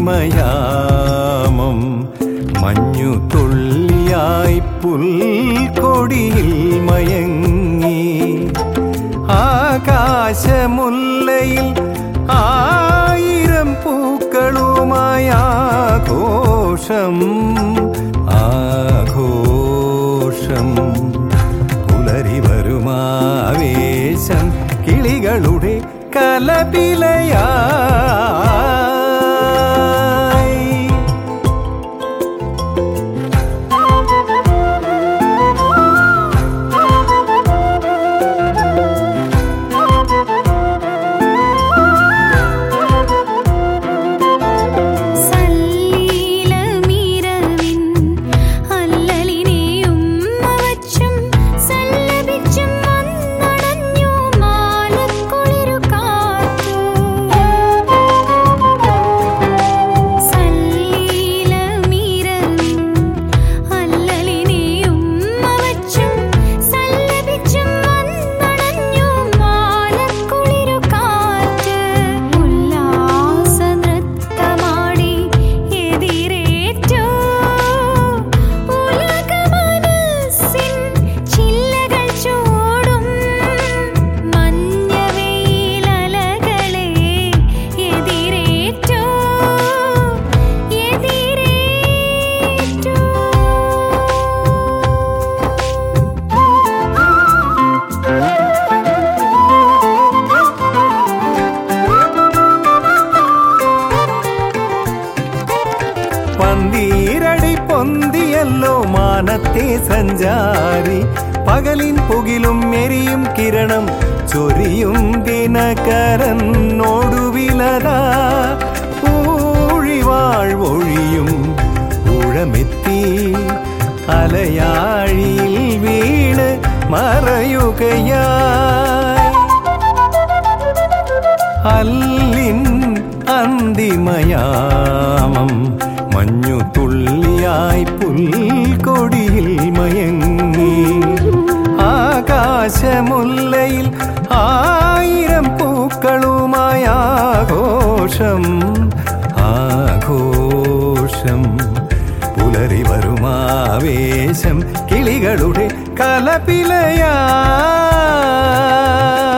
അന്തിമയാമം മഞ്ഞു തുള്ളിയായി പുൽക്കൊടിയിൽ മയങ്ങി ആകാശമുല്ലയിൽ ആയിരം പൂക്കളുമായ ആഘോഷം ആഘോഷം പുലരി വരുമാവേശം കിളികളുടെ കലപിലയായി സല്ലീലമിരവിൻ അല്ലലിനെയും മവച്ചും സല്ലപിച്ചും വന്നണഞ്ഞു മാലക്കുളിരു കാറ്റു സല്ലീലമിരവിൻ അല്ലലിനെയും മവച്ചും സല്ലപിച്ചും വന്നണഞ്ഞു മാലക്കുളിരു കാറ്റ് ഉല്ലാസ നൃത്തമാടി എതിരേറ്റു ഉലകമനസ്സിൻ ചില്ലകൾ ചൂടും മഞ്ഞവെയിലലകളെ എതിരേറ്റു പന്തീരടി പൊന്തിയല്ലോ മാനത്തെ സഞ്ചാരി പകലിൻ പുകിലും എരിയും കിരണം ചൊരിയും ദിനകരനോടുവിലതാ ഊഴിവാഴ്വൊഴിയും ഊഴമെത്തി അലയാഴിയിൽ വീണ് മറയുകയായി അല്ലിൻ അന്തിമയാമം മഞ്ഞു തുള്ളിയായി പുൽക്കൊടിയിൽ മയങ്ങി ആകാശമുല്ലയിൽ ആയിരം പൂക്കളുമായ ആഘോഷം ആഘോഷം പുലരി വരുമാവേശം കിളികളുടെ കലപിലയാ